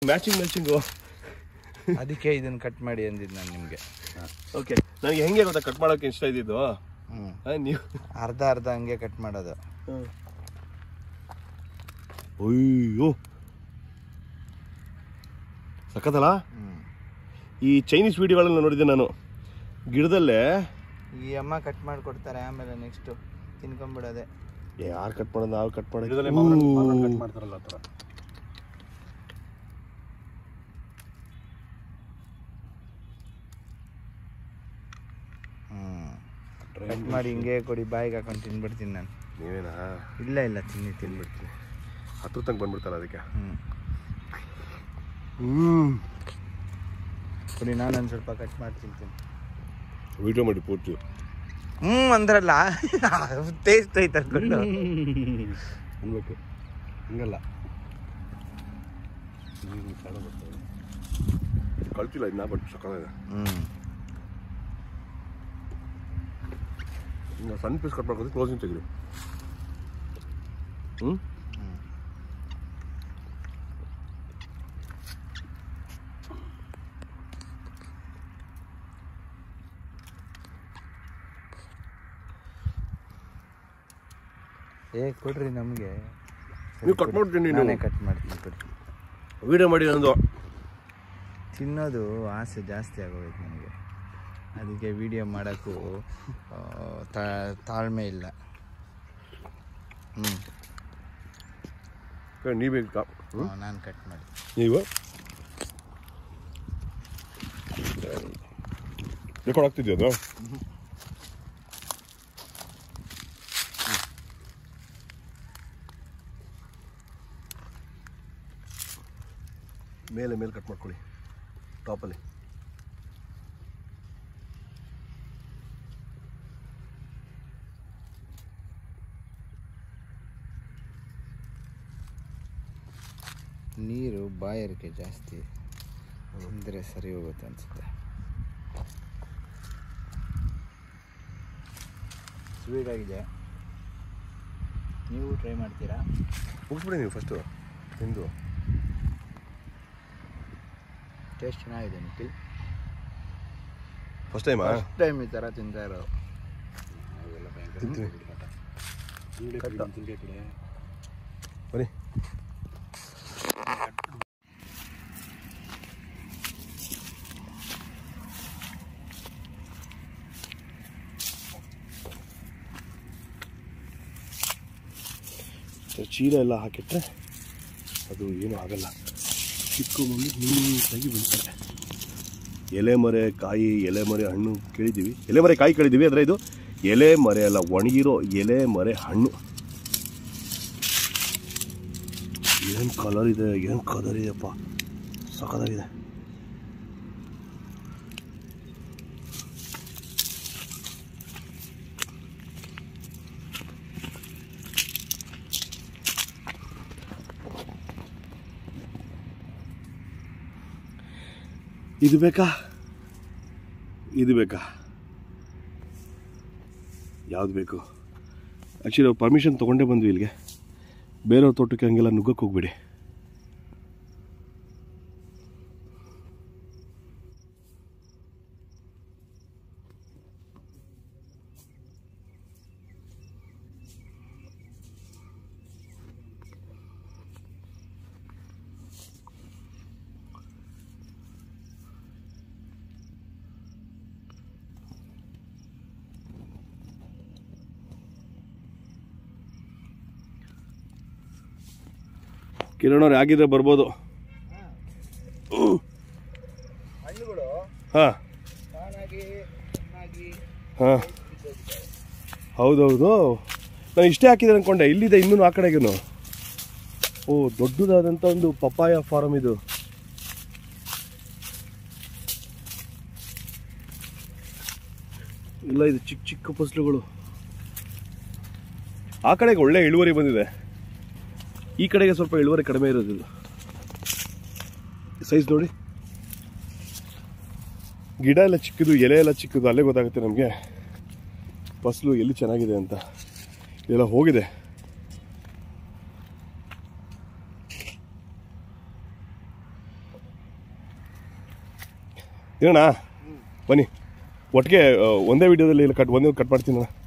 Matching matching ಅದಕ್ಕೆ ಇದನ್ನ cut ಮಾಡಿ ಅಂದಿದ್ದು ನಾನು ನಿಮಗೆ ಓಕೆ ನನಗೆ ಹೆಂಗೆ ಗೊತ್ತಾ ಕಟ್ ಮಾಡೋಕೆ ಇಷ್ಟ ಇದ್ದಿದ್ದು ಹ್ಞೂ ಆ, ನೀವು ಅರ್ಧ ಅರ್ಧ ಹಂಗೆ ಕಟ್ ಮಾಡೋದು ಅಯ್ಯೋ ಸಖತ್ತಲ್ಲ ಹ್ಞೂ ಈ ಚೈನೀಸ್ ವಿಡಿಯೋಗಳನ್ನ ನೋಡಿದ್ದೆ ನಾನು ಗಿಡದಲ್ಲೇ ಈ ಅಮ್ಮ ಕಟ್ ಮಾಡಿ ಕೊಡ್ತಾರೆ ಆಮೇಲೆ ನೆಕ್ಸ್ಟು ತಿನ್ಕೊಂಬಿಡೋದೆ ಯಾರು ಕಟ್ ಮಾಡೋದು ನಾವು ಕಟ್ ಗಿಡದಲ್ಲೇ ಮಾಡೋದು ಮಾವಿನ ಕಟ್ ಮಾಡ್ತಾರಲ್ಲ ಆ ಥರ ಹ್ಞೂ ಕಟ್ ಮಾಡಿ ಹಿಂಗೆ ಕೊಡಿ ಬಾಯಿಗೆ ಹಾಕೊಂಡು ತಿನ್ಬಿಡ್ತೀನಿ ನಾನು ನೀವೇನಾ ಇಲ್ಲ ಇಲ್ಲ ತಿನ್ನಿ ತಿನ್ಬಿಡ್ತೀನಿ ಹತ್ರ ತನಕ ಬಂದ್ಬಿಡ್ತಾರ ಅದಕ್ಕೆ ಹ್ಞೂ ಹ್ಮ್ ಕೊಡಿ ನಾನೊಂದು ಸ್ವಲ್ಪ ಕಟ್ ಮಾಡಿ ತಿಂತೀನಿ ವಿಡಿಯೋ ಮಾಡಿ ಪೂರ್ತಿ ಹ್ಞೂ ಅಂದ್ರಲ್ಲ ಟೇಸ್ಟ್ ಐತೆ ಅನ್ಕೊಂಡು ಅನ್ಬೇಕು ಹಂಗಲ್ಲ ಹ್ಮ್, ಸಣ್ಣ ಬರ್ತದೆ. ಕಳ್ತಿಲ್ಲ ಇದನ್ನ ಬಟ್ ಸಕ್ಕತ್ತಾಗಿದೆ ಹ್ಞೂ ಇನ್ನು ಸಣ್ಣ ಪೀಸ್ ಕಟ್ ಮಾಡ್ಕೊಂಡು ಕ್ಲೋಸಿಂಗ್ ತೆಗ್ರಿ ಹ್ಞೂ ಏ ಕೊಡ್ರಿ ನಮಗೆ ನೀವು ಕಟ್ ಮಾಡ್ತೀನಿ ನಾನೇ ನೀವು ಕಟ್ ಮಾಡ್ತೀನಿ ಕೊಡಿ ವಿಡಿಯೋ ಮಾಡಿ ನಂದು ತಿನ್ನೋದು ಆಸೆ ಜಾಸ್ತಿ ಆಗೋಯ್ತು ನನಗೆ ಅದಕ್ಕೆ ವಿಡಿಯೋ ಮಾಡೋಕ್ಕೂ ಆ, ತಾ- ತಾಳ್ಮೆ ಇಲ್ಲ ಹ್ಞೂ ನೀವೇ ಹ್ಞೂ ನಾನು ಕಟ್ ಮಾಡಿ ನೀವು ರೆಕಾರ್ಡ್ ಆಗ್ತಿದ್ಯಾ ಅದು ಮೇಲೆ ಮೇಲೆ ಕಟ್ ಮಾಡ್ಕೊಳ್ಳಿ ಟಾಪಲ್ಲಿ ನೀರು ಬಾಯಾರಿಕೆ ಜಾಸ್ತಿ ಅಂದರೆ ಸರಿ ಹೋಗುತ್ತೆ ಅನಿಸುತ್ತೆ ಸ್ವೀಟ್ ಆಗಿದೆ ನೀವು ಟ್ರೈ ಮಾಡ್ತೀರಾ ಮುಗಿಸ್ಬಿಡಿ ನೀವು ಫಸ್ಟು ತಿಂದು ಟೇಸ್ಟ್ ಚೆನ್ನಾಗಿದೆ ನಿಖಿಲ್ ಫಸ್ಟ್ ಟೈಮಾ ಫಸ್ಟ್ ಟೈಮ್ ಈ ಥರ ತಿಂತಾ ಇರೋದು ಅವೆಲ್ಲ ಭಯಂಕರ ತಿಂತೀವಿ. ಕಾಟ. ಹಿಂಗೆ ಕಡೆ, ಹಿಂಗೆ ಕಡೆ. ಬನ್ನಿ ಚೀಲ ಎಲ್ಲ ಹಾಕಿಟ್ರೆ ಅದು ಏನೂ ಆಗಲ್ಲ ಚಿಕ್ಕಮಂದು ನೀಟಾಗಿ ಬೆಳಿತಾರೆ ಎಲೆ ಮರೆ ಕಾಯಿ ಎಲೆ ಮರೆ ಹಣ್ಣು ಕೇಳಿದ್ದೀವಿ ಎಲೆ ಮರೆ ಕಾಯಿ ಕೇಳಿದ್ದೀವಿ ಆದರೆ ಇದು ಎಲೆ ಮರೆ ಅಲ್ಲ ಒಣಗಿರೋ ಎಲೆ ಮರೆ ಹಣ್ಣು ಏನು ಕಲರ್ ಇದೆ ಏನು ಕಲರ್ ಇದೆಯಪ್ಪ ಸಖತ್ತಾಗಿದೆ ಇದು ಬೇಕಾ ಇದು ಬೇಕಾ ಯಾವ್ದು ಬೇಕು ಆ್ಯಕ್ಚುಲಿ ನಾವು ಪರ್ಮಿಷನ್ ತೊಗೊಂಡೇ ಬಂದ್ವಿ ಇಲ್ಲಿಗೆ ಬೇರೆಯವ್ರ ತೋಟಕ್ಕೆ ಹಂಗೆಲ್ಲ ನುಗ್ಗಕ್ಕೆ ಹೋಗ್ಬೇಡಿ ಕಿರಣ್ ಅವ್ರು ಆಗಿದ್ರೆ ಬರ್ಬೋದು ಹಣ್ಣುಗಳು ಹಾಂ ತಾನಾಗಿ ಚೆನ್ನಾಗಿ ಹಾಂ ಹೌದೌದು ನಾನು ಇಷ್ಟೇ ಹಾಕಿದೆ ಅನ್ಕೊಂಡೆ ಇಲ್ಲಿದೆ ಇನ್ನೂ ಆ ಕಡೆಗೇನು ಓ ದೊಡ್ಡದಾದಂಥ ಒಂದು ಪಪಾಯ ಫಾರಮ್ ಇದು ಇಲ್ಲ ಇದು ಚಿಕ್ಕ ಚಿಕ್ಕ ಫಸಲುಗಳು ಆ ಕಡೆಗೆ ಒಳ್ಳೆ ಇಳುವರಿ ಬಂದಿದೆ ಈ ಕಡೆಗೆ ಸ್ವಲ್ಪ ಇಳುವರಿ ಕಡಿಮೆ ಇರೋದಿಲ್ಲ ಸೈಜ್ ನೋಡಿ ಗಿಡ ಎಲ್ಲ ಚಿಕ್ಕದು ಎಲೆ ಎಲ್ಲ ಚಿಕ್ಕದು ಅಲ್ಲೇ ಗೊತ್ತಾಗುತ್ತೆ ನಮಗೆ ಫಸಲು ಎಲ್ಲಿ ಚೆನ್ನಾಗಿದೆ ಅಂತ ಇದೆಲ್ಲ ಹೋಗಿದೆ ಏನಣ್ಣ ಬನ್ನಿ ಒಟ್ಟಿಗೆ ಆ, ಒಂದೇ ವಿಡಿಯೋದಲ್ಲಿ ಕಟ್ ಒಂದೇ ಕಟ್ ಮಾಡ್ತೀನಿ ಅಣ್ಣ